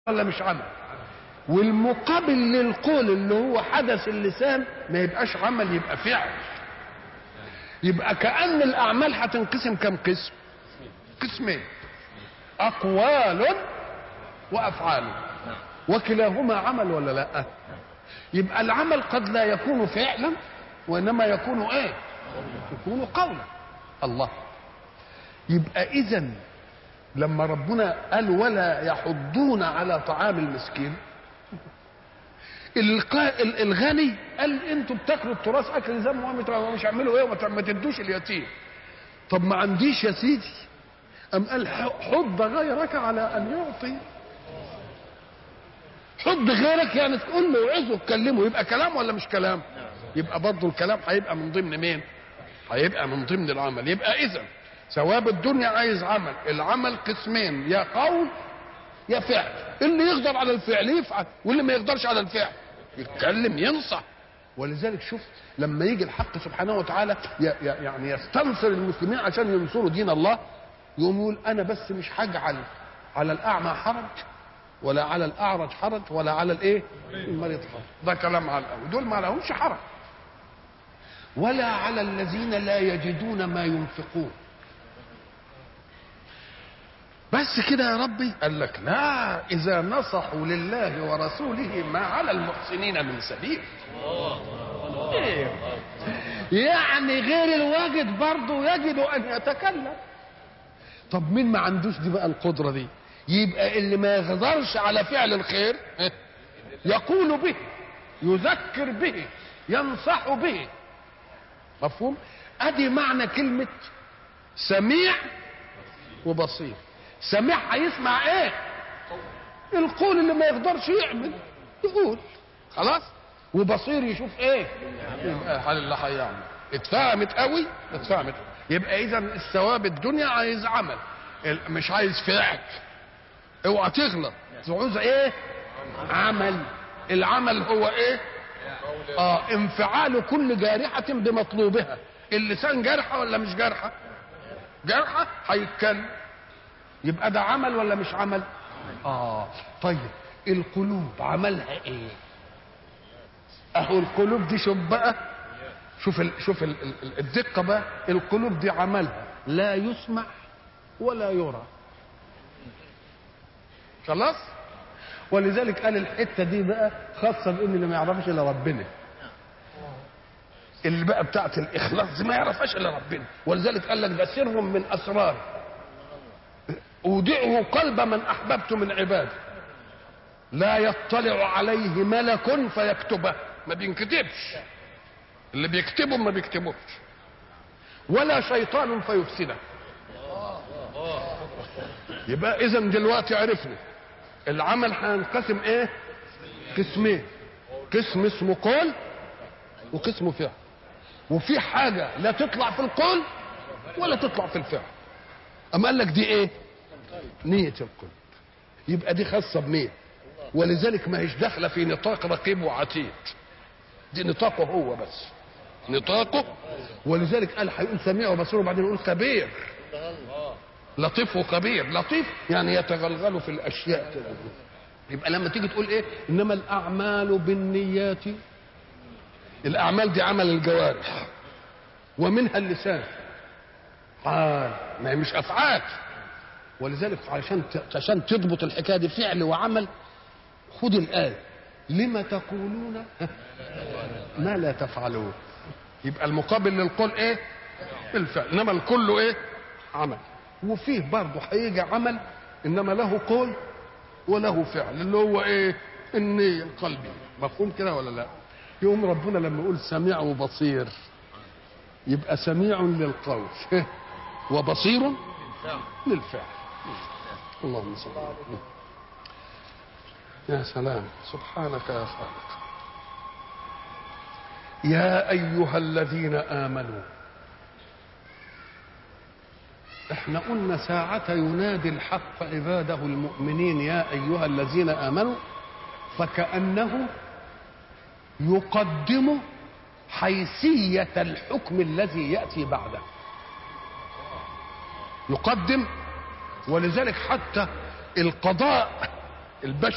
ولا مش عمل والمقابل للقول اللي هو حدث اللسان ما يبقاش عمل يبقى فعل يبقى كأن الأعمال هتنقسم كم قسم قسمين أقوال وأفعال وكلاهما عمل ولا لا يبقى العمل قد لا يكون فعلا وإنما يكون إيه يكون قولا الله يبقى إذا لما ربنا قال ولا يحضون على طعام المسكين القا... الغني قال انتوا بتاكلوا التراث اكل زي ما مش هعملوا ايه وما تدوش اليتيم طب ما عنديش يا سيدي ام قال حض غيرك على ان يعطي حض غيرك يعني تقول له وعظه تكلمه يبقى كلام ولا مش كلام يبقى برضه الكلام هيبقى من ضمن مين هيبقى من ضمن العمل يبقى اذا ثواب الدنيا عايز عمل العمل قسمين يا قول يا فعل اللي يقدر على الفعل يفعل واللي ما يقدرش على الفعل يتكلم ينصح ولذلك شوف لما يجي الحق سبحانه وتعالى يعني يستنصر المسلمين عشان ينصروا دين الله يقوم يقول انا بس مش هجعل على الاعمى حرج ولا على الاعرج حرج ولا على الايه المريض حرج ده كلام على الاول دول ما لهمش حرج ولا على الذين لا يجدون ما ينفقون بس كده يا ربي قال لك لا اذا نصحوا لله ورسوله ما على المحسنين من سبيل إيه؟ يعني غير الواجد برضه يجب ان يتكلم طب مين ما عندوش دي بقى القدره دي يبقى اللي ما يقدرش على فعل الخير يقول به يذكر به ينصح به مفهوم ادي معنى كلمه سميع وبصير سميع هيسمع ايه القول اللي ما يقدرش يعمل يقول خلاص وبصير يشوف ايه يبقى اللي هيعمل اتفهمت قوي اتفهمت يبقى اذا الثواب الدنيا عايز عمل مش عايز فعل اوعى تغلط عاوز ايه عمل العمل هو ايه اه انفعال كل جارحة بمطلوبها اللسان جارحة ولا مش جارحة جارحة هيتكلم يبقى ده عمل ولا مش عمل اه طيب القلوب عملها ايه اهو القلوب دي شوف بقى شوف ال شوف ال الدقه بقى القلوب دي عملها لا يسمع ولا يرى خلاص ولذلك قال الحته دي بقى خاصه بان اللي ما يعرفش الا ربنا اللي بقى بتاعت الاخلاص دي ما يعرفهاش الا ربنا ولذلك قال لك ده سر من اسرار اودعه قلب من احببت من عبادي لا يطلع عليه ملك فيكتبه ما بينكتبش اللي بيكتبه ما بيكتبوش ولا شيطان فيفسده يبقى اذا دلوقتي عرفنا العمل هينقسم ايه قسمين قسم اسمه قول وقسم فعل وفي حاجه لا تطلع في القول ولا تطلع في الفعل اما قال لك دي ايه نية القلب يبقى دي خاصة بمين ولذلك ما هيش داخلة في نطاق رقيب وعتيد دي نطاقه هو بس نطاقه ولذلك قال هيقول سميع وبصير وبعدين يقول خبير لطيف وخبير لطيف يعني يتغلغل في الاشياء كده يبقى لما تيجي تقول ايه انما الاعمال بالنيات الاعمال دي عمل الجوارح ومنها اللسان قال ما هي مش افعال ولذلك عشان عشان تضبط الحكايه دي فعل وعمل خد الايه لما تقولون ما لا تفعلون يبقى المقابل للقول ايه الفعل انما الكل ايه عمل وفيه برضه هيجي عمل انما له قول وله فعل اللي هو ايه النية القلبي مفهوم كده ولا لا يقوم ربنا لما يقول سميع وبصير يبقى سميع للقول وبصير للفعل اللهم صل على يا سلام سبحانك يا خالق يا ايها الذين امنوا احنا قلنا ساعة ينادي الحق عباده المؤمنين يا ايها الذين امنوا فكأنه يقدم حيثية الحكم الذي يأتي بعده يقدم ولذلك حتى القضاء البشري